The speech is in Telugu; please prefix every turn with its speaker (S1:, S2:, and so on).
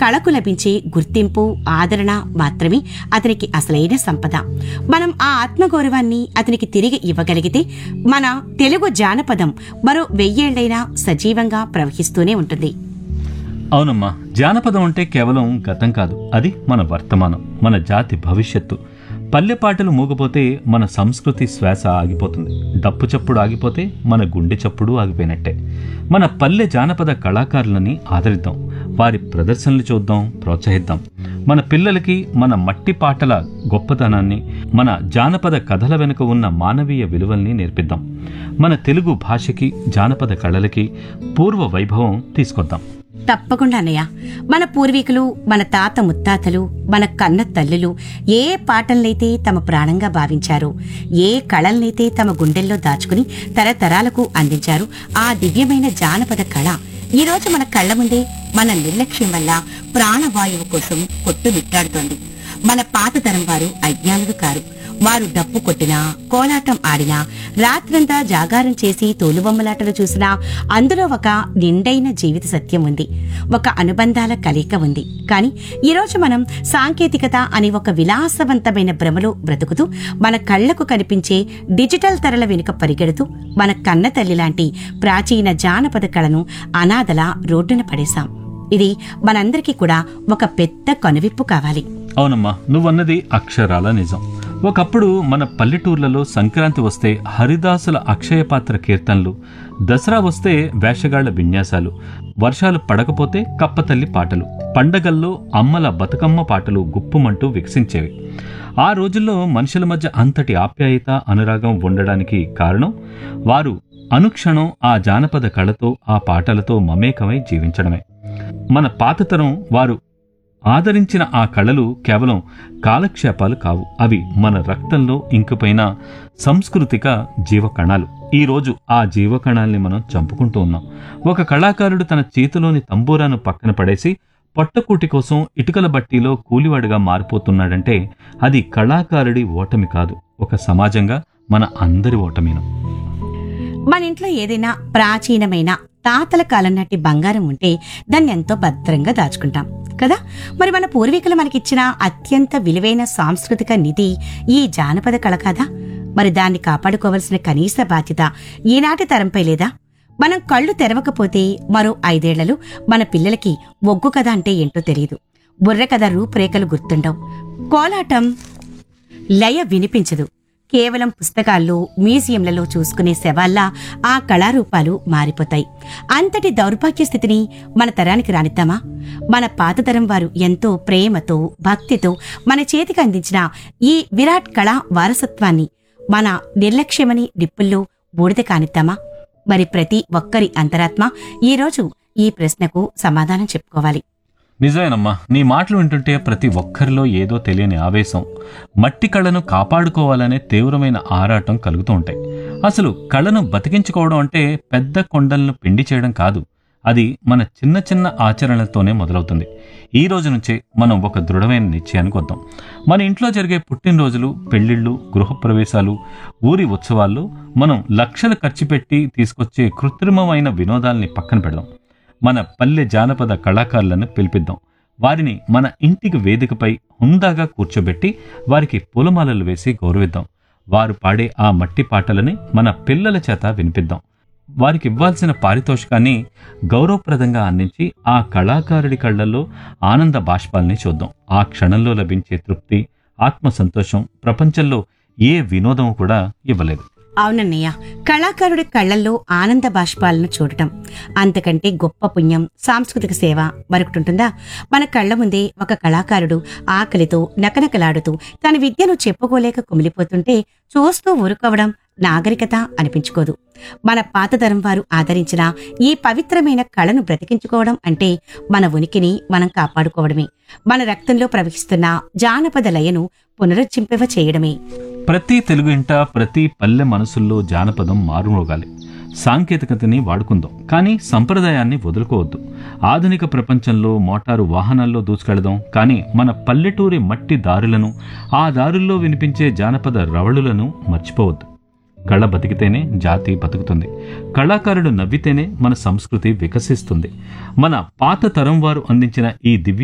S1: కళకు లభించే గుర్తింపు ఆదరణ మాత్రమే అతనికి అసలైన సంపద మనం ఆ ఆత్మగౌరవాన్ని అతనికి తిరిగి ఇవ్వగలిగితే మన తెలుగు జానపదం మరో వెయ్యేళ్లైనా సజీవంగా ప్రవహిస్తూనే ఉంటుంది
S2: అవునమ్మా జానపదం అంటే కేవలం గతం కాదు అది మన వర్తమానం మన జాతి భవిష్యత్తు పల్లె పాటలు మూగపోతే మన సంస్కృతి శ్వాస ఆగిపోతుంది డప్పు చప్పుడు ఆగిపోతే మన గుండె చప్పుడు ఆగిపోయినట్టే మన పల్లె జానపద కళాకారులని ఆదరిద్దాం వారి ప్రదర్శనలు చూద్దాం ప్రోత్సహిద్దాం మన పిల్లలకి మన మట్టి పాటల గొప్పతనాన్ని మన జానపద కథల వెనుక ఉన్న మానవీయ విలువల్ని నేర్పిద్దాం మన తెలుగు భాషకి జానపద కళలకి పూర్వ వైభవం తీసుకొద్దాం
S1: తప్పకుండా అన్నయ్య మన పూర్వీకులు మన తాత ముత్తాతలు మన కన్న తల్లులు ఏ పాటలనైతే తమ ప్రాణంగా భావించారో ఏ కళలనైతే తమ గుండెల్లో దాచుకుని తరతరాలకు అందించారు ఆ దివ్యమైన జానపద కళ ఈ రోజు మన కళ్ళ ముందే మన నిర్లక్ష్యం వల్ల ప్రాణవాయువు కోసం కొట్టుమిట్టాడుతోంది మన పాత తరం వారు అజ్ఞానులు కారు వారు డప్పు కొట్టినా కోలాటం ఆడినా రాత్రంతా జాగారం చేసి తోలుబొమ్మలాటలు చూసినా అందులో ఒక నిండైన జీవిత సత్యం ఉంది ఒక అనుబంధాల కలయిక ఉంది కానీ ఈరోజు మనం సాంకేతికత అనే ఒక విలాసవంతమైన భ్రమలో బ్రతుకుతూ మన కళ్లకు కనిపించే డిజిటల్ తెరల వెనుక పరిగెడుతూ మన కన్న తల్లి లాంటి ప్రాచీన జానపద కళను అనాథల రోడ్డున పడేశాం ఇది మనందరికీ కూడా ఒక పెద్ద కనువిప్పు కావాలి
S2: అవునమ్మా నువ్వన్నది అక్షరాల నిజం ఒకప్పుడు మన పల్లెటూర్లలో సంక్రాంతి వస్తే హరిదాసుల అక్షయపాత్ర కీర్తనలు దసరా వస్తే వేషగాళ్ల విన్యాసాలు వర్షాలు పడకపోతే కప్పతల్లి పాటలు పండగల్లో అమ్మల బతుకమ్మ పాటలు గుప్పుమంటూ వికసించేవి ఆ రోజుల్లో మనుషుల మధ్య అంతటి ఆప్యాయత అనురాగం ఉండడానికి కారణం వారు అనుక్షణం ఆ జానపద కళతో ఆ పాటలతో మమేకమై జీవించడమే మన పాతతరం వారు ఆదరించిన ఆ కళలు కేవలం కాలక్షేపాలు కావు అవి మన రక్తంలో ఇంకుపైన సాంస్కృతిక జీవకణాలు ఈ రోజు ఆ జీవకణాల్ని మనం చంపుకుంటూ ఉన్నాం ఒక కళాకారుడు తన చేతిలోని తంబూరాను పక్కన పడేసి పొట్టకూటి కోసం ఇటుకల బట్టీలో కూలివాడిగా మారిపోతున్నాడంటే అది కళాకారుడి ఓటమి కాదు ఒక సమాజంగా మన అందరి ఓటమిను
S1: మన ఇంట్లో ఏదైనా ప్రాచీనమైన తాతల కాలం నాటి బంగారం ఉంటే దాన్ని ఎంతో భద్రంగా దాచుకుంటాం కదా మరి మన పూర్వీకులు మనకిచ్చిన అత్యంత విలువైన సాంస్కృతిక నిధి ఈ జానపద కళ కాదా మరి దాన్ని కాపాడుకోవాల్సిన కనీస బాధ్యత ఈనాటి తరంపై లేదా మనం కళ్ళు తెరవకపోతే మరో ఐదేళ్లలో మన పిల్లలకి ఒగ్గు కథ అంటే ఏంటో తెలియదు బుర్ర కథ రూపురేఖలు గుర్తుండవు కోలాటం లయ వినిపించదు కేవలం పుస్తకాల్లో మ్యూజియంలలో చూసుకునే శవాల్లా ఆ కళారూపాలు మారిపోతాయి అంతటి దౌర్భాగ్య స్థితిని మన తరానికి రానిద్దామా మన పాత తరం వారు ఎంతో ప్రేమతో భక్తితో మన చేతికి అందించిన ఈ విరాట్ కళా వారసత్వాన్ని మన నిర్లక్ష్యమని నిప్పుల్లో బూడిద కానిద్దామా మరి ప్రతి ఒక్కరి అంతరాత్మ ఈరోజు ఈ ప్రశ్నకు సమాధానం చెప్పుకోవాలి
S2: నిజమేనమ్మా నీ మాటలు వింటుంటే ప్రతి ఒక్కరిలో ఏదో తెలియని ఆవేశం మట్టి కళను కాపాడుకోవాలనే తీవ్రమైన ఆరాటం కలుగుతూ ఉంటాయి అసలు కళను బతికించుకోవడం అంటే పెద్ద కొండలను పిండి చేయడం కాదు అది మన చిన్న చిన్న ఆచరణలతోనే మొదలవుతుంది ఈ రోజు నుంచే మనం ఒక దృఢమైన నిశ్చయానికి వద్దాం మన ఇంట్లో జరిగే పుట్టినరోజులు పెళ్లిళ్ళు గృహప్రవేశాలు ఊరి ఉత్సవాల్లో మనం లక్షలు ఖర్చు పెట్టి తీసుకొచ్చే కృత్రిమమైన వినోదాల్ని పక్కన పెడదాం మన పల్లె జానపద కళాకారులను పిలిపిద్దాం వారిని మన ఇంటికి వేదికపై హుందాగా కూర్చోబెట్టి వారికి పూలమాలలు వేసి గౌరవిద్దాం వారు పాడే ఆ మట్టి పాటలని మన పిల్లల చేత వినిపిద్దాం వారికి ఇవ్వాల్సిన పారితోషికాన్ని గౌరవప్రదంగా అందించి ఆ కళాకారుడి కళ్ళల్లో ఆనంద బాష్పాల్ని చూద్దాం ఆ క్షణంలో లభించే తృప్తి ఆత్మ సంతోషం ప్రపంచంలో ఏ వినోదం కూడా ఇవ్వలేదు
S1: అవునన్నయ్య కళాకారుడి కళ్ళల్లో ఆనంద బాష్పాలను చూడటం అంతకంటే గొప్ప పుణ్యం సాంస్కృతిక సేవ మరొకటుంటుందా మన కళ్ళ ముందే ఒక కళాకారుడు ఆకలితో నకనకలాడుతూ తన విద్యను చెప్పుకోలేక కుమిలిపోతుంటే చూస్తూ ఊరుకోవడం నాగరికత అనిపించుకోదు మన పాత తరం వారు ఆదరించిన ఈ పవిత్రమైన కళను బ్రతికించుకోవడం అంటే మన ఉనికిని మనం కాపాడుకోవడమే మన రక్తంలో ప్రవహిస్తున్న జానపద లయను పునరుజ్జింపవ చేయడమే
S2: ప్రతి తెలుగు ఇంట ప్రతి పల్లె మనసుల్లో జానపదం మారుమోగాలి సాంకేతికతని వాడుకుందాం కానీ సంప్రదాయాన్ని వదులుకోవద్దు ఆధునిక ప్రపంచంలో మోటారు వాహనాల్లో దూసుకెళదాం కానీ మన పల్లెటూరి మట్టి దారులను ఆ దారుల్లో వినిపించే జానపద రవళులను మర్చిపోవద్దు కళ బతికితేనే జాతి బతుకుతుంది కళాకారుడు నవ్వితేనే మన సంస్కృతి వికసిస్తుంది మన పాత తరం వారు అందించిన ఈ దివ్య